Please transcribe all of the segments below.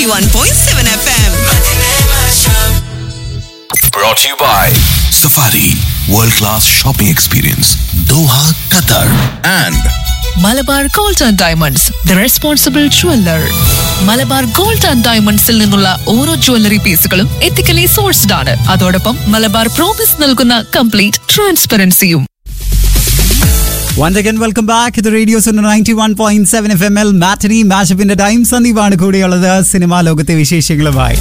91.7 FM. Brought to you by Safari World Class Shopping Experience Doha, Qatar and Malabar gold and diamonds the responsible jeweller Malabar gold and ഡയമണ്ട്സിൽ നിന്നുള്ള ഓരോ jewellery പീസുകളും ethically sourced ആണ് അതോടൊപ്പം Malabar promise നൽകുന്ന complete ട്രാൻസ്പെറൻസിയും once again welcome back ഇത് radio ninety one point seven F M L matinee മാഷപ്പിന്റെ ടൈം സന്ദീപാണ് കൂടെയുള്ളത് സിനിമാ ലോകത്തെ വിശേഷങ്ങളുമായി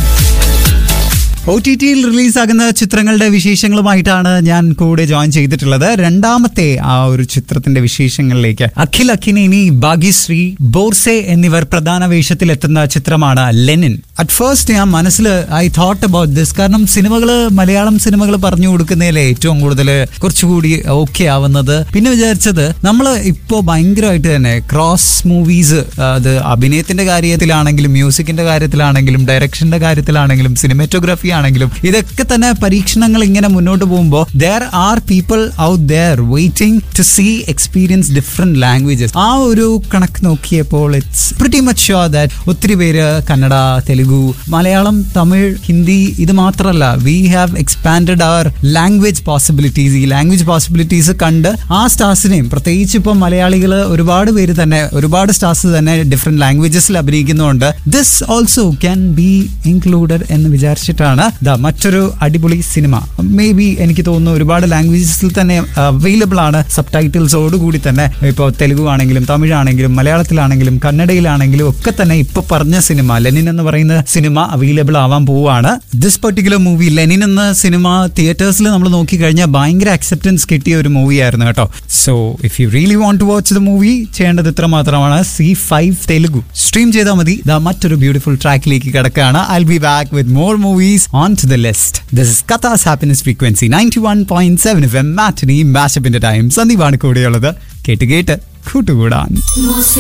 ഒ ടി ടിയിൽ റിലീസാകുന്ന ചിത്രങ്ങളുടെ വിശേഷങ്ങളുമായിട്ടാണ് ഞാൻ കൂടെ ജോയിൻ ചെയ്തിട്ടുള്ളത് രണ്ടാമത്തെ ആ ഒരു ചിത്രത്തിന്റെ വിശേഷങ്ങളിലേക്ക് അഖിൽ അഖിനേനി ഭാഗ്യശ്രീ ബോർസെ എന്നിവർ പ്രധാന വേഷത്തിലെത്തുന്ന ചിത്രമാണ് ലെനിൻ അറ്റ് ഫസ്റ്റ് ഞാൻ മനസ്സിൽ ഐ തോട്ട് അബൌട്ട് ദിസ് കാരണം സിനിമകൾ മലയാളം സിനിമകൾ പറഞ്ഞു കൊടുക്കുന്നതിലെ ഏറ്റവും കൂടുതൽ കുറച്ചുകൂടി ഓക്കെ ആവുന്നത് പിന്നെ വിചാരിച്ചത് നമ്മൾ ഇപ്പോൾ ഭയങ്കരമായിട്ട് തന്നെ ക്രോസ് മൂവീസ് അത് അഭിനയത്തിന്റെ കാര്യത്തിലാണെങ്കിലും മ്യൂസിക്കിന്റെ കാര്യത്തിലാണെങ്കിലും ഡയറക്ഷന്റെ കാര്യത്തിലാണെങ്കിലും സിനിമാറ്റോഗ്രാഫി ആണെങ്കിലും ഇതൊക്കെ തന്നെ പരീക്ഷണങ്ങൾ ഇങ്ങനെ മുന്നോട്ട് പോകുമ്പോൾ there are people out there waiting to see experience different languages ആ ഒരു കണക്ക് നോക്കിയപ്പോൾ it's pretty much sure that ഒത്തിരി പേര് കന്നഡ തെലുഗു മലയാളം തമിഴ് ഹിന്ദി ഇത് മാത്രമല്ല we have expanded our language possibilities ഈ ലാംഗ്വേജ് പോസിബിലിറ്റീസ് കണ്ട് ആ സ്റ്റാർസിനെയും പ്രത്യേകിച്ച് ഇപ്പം മലയാളികൾ ഒരുപാട് പേര് തന്നെ ഒരുപാട് സ്റ്റാർസ് തന്നെ ഡിഫറെന്റ് ലാംഗ്വേജസിൽ അഭിനയിക്കുന്നുണ്ട് this also can be included എന്ന് വിചാരിച്ചിട്ടാണ് ദാ മറ്റൊരു അടിപൊളി സിനിമ മേ ബി എനിക്ക് തോന്നുന്നു ഒരുപാട് ലാംഗ്വേജസിൽ തന്നെ അവൈലബിൾ ആണ് സബ് ടൈറ്റിൽസോട് കൂടി തന്നെ ഇപ്പോൾ തെലുഗു ആണെങ്കിലും തമിഴാണെങ്കിലും മലയാളത്തിലാണെങ്കിലും കന്നഡയിലാണെങ്കിലും ഒക്കെ തന്നെ ഇപ്പൊ പറഞ്ഞ സിനിമ ലെനിൻ എന്ന് പറയുന്ന സിനിമ അവൈലബിൾ ആവാൻ പോവുകയാണ് ദിസ് പെർട്ടിക്കുലർ മൂവി ലെനിൻ എന്ന സിനിമ തിയേറ്റേഴ്സിൽ നമ്മൾ നോക്കിക്കഴിഞ്ഞാൽ ഭയങ്കര അക്സെപ്റ്റൻസ് കിട്ടിയ ഒരു മൂവി ആയിരുന്നു കേട്ടോ so if you really want to watch the movie ചെയ്യേണ്ടത് ഇത്ര മാത്രമാണ് സി ഫൈവ് തെലുഗു സ്ട്രീം ചെയ്താൽ മതി ദാ മറ്റൊരു ബ്യൂട്ടിഫുൾ ട്രാക്കിലേക്ക് കിടക്കുകയാണ് I be back with more movies on to the list this is കഥാസ് happiness frequency ninety one point seven F M matinee മാഷപ്പിന്റെ ടൈം സന്ദീപാണ് കൂടെയുള്ളത് കേട്ട് കേട്ട് കൂട്ടുകൂടാൻ